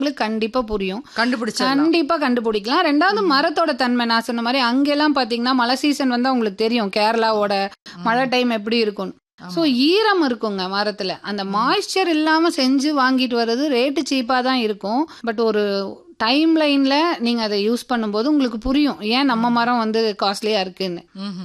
உங்களுக்கு கண்டிப்பா புரியும் கண்டுபிடிச்சிடலாம் கண்டிப்பா கண்டுபிடிக்கலாம் ரெண்டாவது மரத்தோட தன்மை நான் சொன்ன மாதிரி அங்கெல்லாம் பாத்தீங்கன்னா மழை சீசன் வந்து உங்களுக்கு தெரியும் கேரளாவோட மழை டைம் எப்படி இருக்கும் ஸோ ஈரம் இருக்குங்க மரத்துல அந்த மாய்ஸ்சர் இல்லாம செஞ்சு வாங்கிட்டு வர்றது ரேட்டு சீப்பா தான் இருக்கும் பட் ஒரு டைம் லைன்ல நீங்க அதை யூஸ் பண்ணும்போது உங்களுக்கு புரியும் ஏன் நம்ம மரம் வந்து காஸ்ட்லியா இருக்குன்னு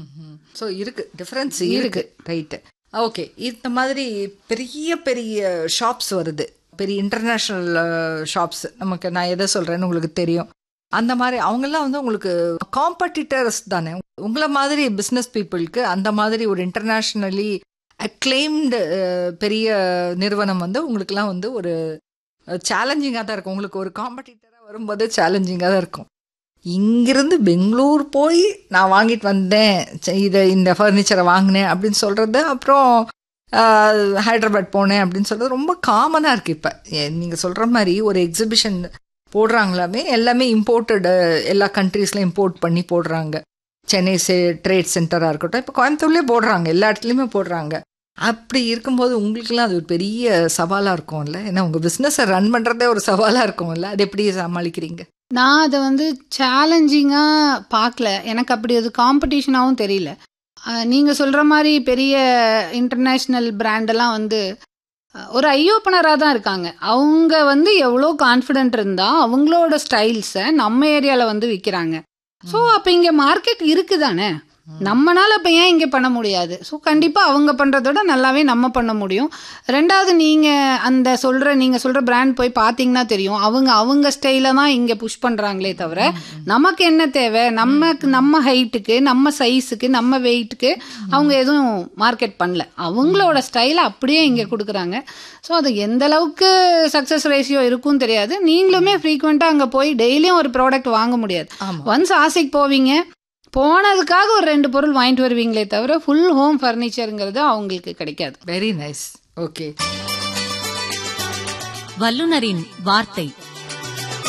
ஸோ இருக்கு டிஃபரன்ஸ் இருக்கு ரைட்டு ஓகே இந்த மாதிரி பெரிய பெரிய ஷாப்ஸ் வருது பெரிய இன்டர்நேஷ்னல் ஷாப்ஸ் நமக்கு நான் எதை சொல்றேன்னு உங்களுக்கு தெரியும் அந்த மாதிரி அவங்கெல்லாம் வந்து உங்களுக்கு காம்படிட்டர்ஸ் தானே உங்களை மாதிரி பிஸ்னஸ் பீப்புளுக்கு அந்த மாதிரி ஒரு இன்டர்நேஷ்னலி அக்ளைம்டு பெரிய நிறுவனம் வந்து உங்களுக்குலாம் வந்து ஒரு சேலஞ்சிங்காக தான் இருக்கும் உங்களுக்கு ஒரு காம்படிட்டராக வரும்போது சேலஞ்சிங்காக தான் இருக்கும் இங்கிருந்து பெங்களூர் போய் நான் வாங்கிட்டு வந்தேன் ச- இதை இந்த ஃபர்னிச்சரை வாங்கினேன் அப்படின்னு சொல்கிறது அப்புறம் ஆஹ், ஹைதராபாத் போனேன் அப்படின்னு சொல்கிறது ரொம்ப காமனாக இருக்குது இப்போ நீங்கள் சொல்கிற மாதிரி ஒரு எக்ஸிபிஷன் போடுறாங்களாமே எல்லாமே இம்போர்ட்டடு எல்லா கண்ட்ரீஸ்லையும் இம்போர்ட் பண்ணி போடுறாங்க சென்னை சே ட்ரேட் சென்டராக இருக்கட்டும் இப்போ கோயம்புத்தூர்லேயே போடுறாங்க எல்லா இடத்துலையுமே போடுறாங்க அப்படி இருக்கும்போது உங்களுக்குலாம் அது ஒரு பெரிய சவாலாக இருக்கும்ல ஏன்னா உங்கள் பிஸ்னஸை ரன் பண்ணுறதே ஒரு சவாலாக இருக்கும்ல அது எப்படி சமாளிக்கிறீங்க நான் அதை வந்து சேலஞ்சிங்காக பார்க்கல எனக்கு அப்படி அது காம்படிஷனாகவும் தெரியல அஹ் நீங்க சொல்ற மாதிரி பெரிய இன்டர்நேஷ்னல் பிராண்டெல்லாம் வந்து அஹ் ஒரு ஐ ஓப்பனராக தான் இருக்காங்க அவங்க வந்து எவ்வளோ கான்ஃபிடென்ட் இருந்தா அவங்களோட ஸ்டைல்ஸை நம்ம ஏரியாவில் வந்து விற்கிறாங்க ஸோ அப்போ இங்கே மார்க்கெட் இருக்குதானே நம்மனால இப்போ ஏன் இங்கே பண்ண முடியாது ஸோ கண்டிப்பாக அவங்க பண்ணுறதோட நல்லாவே நம்ம பண்ண முடியும் ரெண்டாவது நீங்கள் அந்த சொல்கிற நீங்கள் சொல்கிற பிராண்ட் போய் பார்த்தீங்கன்னா தெரியும் அவங்க அவங்க ஸ்டைலில் தான் இங்கே புஷ் பண்ணுறாங்களே தவிர நமக்கு என்ன தேவை நமக்கு நம்ம ஹைட்டுக்கு நம்ம சைஸுக்கு நம்ம வெயிட்டுக்கு அவங்க எதுவும் மார்க்கெட் பண்ணல அவங்களோட ஸ்டைலை அப்படியே இங்கே கொடுக்குறாங்க ஸோ அது எந்த அளவுக்கு சக்ஸஸ் ரேஷியோ இருக்கும்னு தெரியாது நீங்களுமே ஃப்ரீக்வெண்ட்டாக அங்கே போய் டெய்லியும் ஒரு ப்ராடக்ட் வாங்க முடியாது ஆமா. ஒன்ஸ் ஆசைக்கு போவீங்க போனதுக்காக ஒரு ரெண்டு பொருள் வாங்கிட்டு வருவீங்களே தவிர ஃபுல் ஹோம் ஃபர்னிச்சருங்கிறது அவங்களுக்கு கிடைக்காது வெரி நைஸ் ஓகே வல்லுனரின் வார்த்தை